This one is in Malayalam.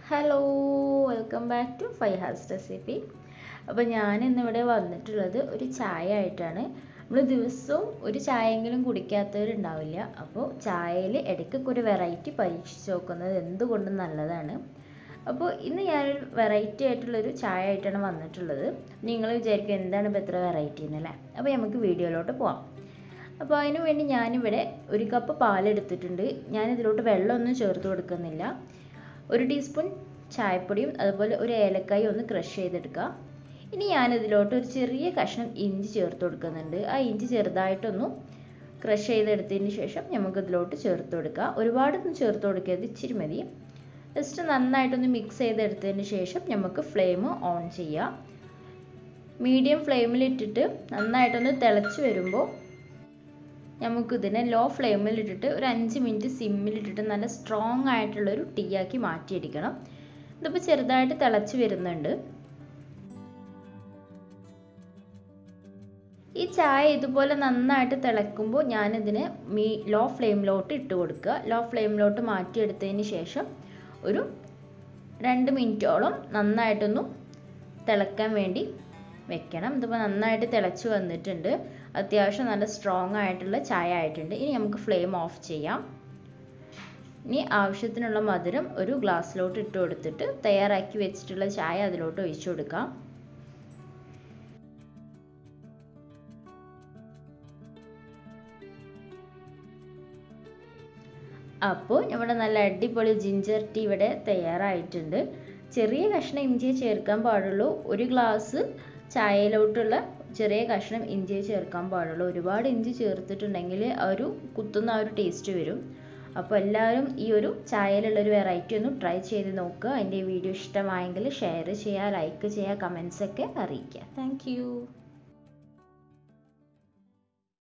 ഹലോ വെൽക്കം ബാക്ക് ടു ഫൈഹാസ് റെസിപ്പി അപ്പോൾ ഞാൻ ഇന്നിവിടെ വന്നിട്ടുള്ളത് ഒരു ചായ ആയിട്ടാണ് നമ്മൾ ദിവസവും ഒരു ചായയെങ്കിലും കുടിക്കാത്തവരുണ്ടാവില്ല അപ്പോൾ ചായയിൽ ഇടയ്ക്കൊക്കെ ഒരു വെറൈറ്റി പരീക്ഷിച്ച് നോക്കുന്നത് എന്തുകൊണ്ടും നല്ലതാണ് അപ്പോൾ ഇന്ന് ഞാനൊരു വെറൈറ്റി ആയിട്ടുള്ളൊരു ചായ ആയിട്ടാണ് വന്നിട്ടുള്ളത് നിങ്ങൾ വിചാരിക്കും എന്താണ് ഇപ്പോൾ എത്ര വെറൈറ്റി എന്നല്ലേ അപ്പോൾ നമുക്ക് വീഡിയോയിലോട്ട് പോവാം അപ്പോൾ അതിന് വേണ്ടി ഞാനിവിടെ ഒരു കപ്പ് പാലെടുത്തിട്ടുണ്ട് ഞാനിതിലോട്ട് വെള്ളമൊന്നും ചേർത്ത് കൊടുക്കുന്നില്ല ഒരു ടീസ്പൂൺ ചായപ്പൊടിയും അതുപോലെ ഒരു ഏലക്കായി ഒന്ന് ക്രഷ് ചെയ്തെടുക്കുക ഇനി ഞാനിതിലോട്ട് ഒരു ചെറിയ കഷ്ണം ഇഞ്ചി ചേർത്ത് കൊടുക്കുന്നുണ്ട് ആ ഇഞ്ചി ചെറുതായിട്ടൊന്ന് ക്രഷ് ചെയ്തെടുത്തതിന് ശേഷം നമുക്ക് ഇതിലോട്ട് ചേർത്ത് കൊടുക്കുക ഒരുപാടൊന്നും ചേർത്ത് കൊടുക്കരുത് ഇച്ചിരി മതി ജസ്റ്റ് നന്നായിട്ടൊന്ന് മിക്സ് ചെയ്തെടുത്തതിന് ശേഷം നമുക്ക് ഫ്ലെയിം ഓൺ ചെയ്യാം മീഡിയം ഫ്ലെയിമിലിട്ടിട്ട് നന്നായിട്ടൊന്ന് തിളച്ച് വരുമ്പോൾ നമുക്കിതിനെ ലോ ഫ്ലെയിമിലിട്ടിട്ട് ഒരു അഞ്ച് മിനിറ്റ് സിമ്മിലിട്ടിട്ട് നല്ല സ്ട്രോങ് ആയിട്ടുള്ളൊരു ടീ ആക്കി മാറ്റിയെടുക്കണം ഇതിപ്പോൾ ചെറുതായിട്ട് തിളച്ച് വരുന്നുണ്ട് ഈ ചായ ഇതുപോലെ നന്നായിട്ട് തിളക്കുമ്പോൾ ഞാനിതിനെ മീ ലോ ഫ്ലെയിമിലോട്ട് ഇട്ട് കൊടുക്കുക ലോ ഫ്ലെയിമിലോട്ട് മാറ്റിയെടുത്തതിന് ശേഷം ഒരു രണ്ട് മിനിറ്റോളം നന്നായിട്ടൊന്ന് തിളക്കാൻ വേണ്ടി വെക്കണം ഇതിപ്പോൾ നന്നായിട്ട് തിളച്ച് വന്നിട്ടുണ്ട് അത്യാവശ്യം നല്ല സ്ട്രോങ് ആയിട്ടുള്ള ചായ ആയിട്ടുണ്ട് ഇനി നമുക്ക് ഫ്ലെയിം ഓഫ് ചെയ്യാം ഇനി ആവശ്യത്തിനുള്ള മധുരം ഒരു ഗ്ലാസ്സിലോട്ട് ഇട്ട് കൊടുത്തിട്ട് തയ്യാറാക്കി വെച്ചിട്ടുള്ള ചായ അതിലോട്ട് ഒഴിച്ചു കൊടുക്കാം അപ്പോൾ നമ്മുടെ നല്ല അടിപൊളി ജിഞ്ചർ ടീ ഇവിടെ തയ്യാറായിട്ടുണ്ട് ചെറിയ കഷ്ണം ഇഞ്ചിയെ ചേർക്കാൻ പാടുള്ളൂ ഒരു ഗ്ലാസ് ചായയിലോട്ടുള്ള ചെറിയ കഷ്ണം ഇഞ്ചിയെ ചേർക്കാൻ പാടുള്ളൂ ഒരുപാട് ഇഞ്ചി ചേർത്തിട്ടുണ്ടെങ്കിൽ ആ ഒരു കുത്തുന്ന ആ ഒരു ടേസ്റ്റ് വരും അപ്പോൾ എല്ലാവരും ഈ ഒരു ചായയിലുള്ള ഒരു വെറൈറ്റി ഒന്ന് ട്രൈ ചെയ്ത് നോക്കുക എൻ്റെ വീഡിയോ ഇഷ്ടമായെങ്കിൽ ഷെയർ ചെയ്യുക ലൈക്ക് ചെയ്യുക കമൻസ് ഒക്കെ അറിയിക്കുക താങ്ക്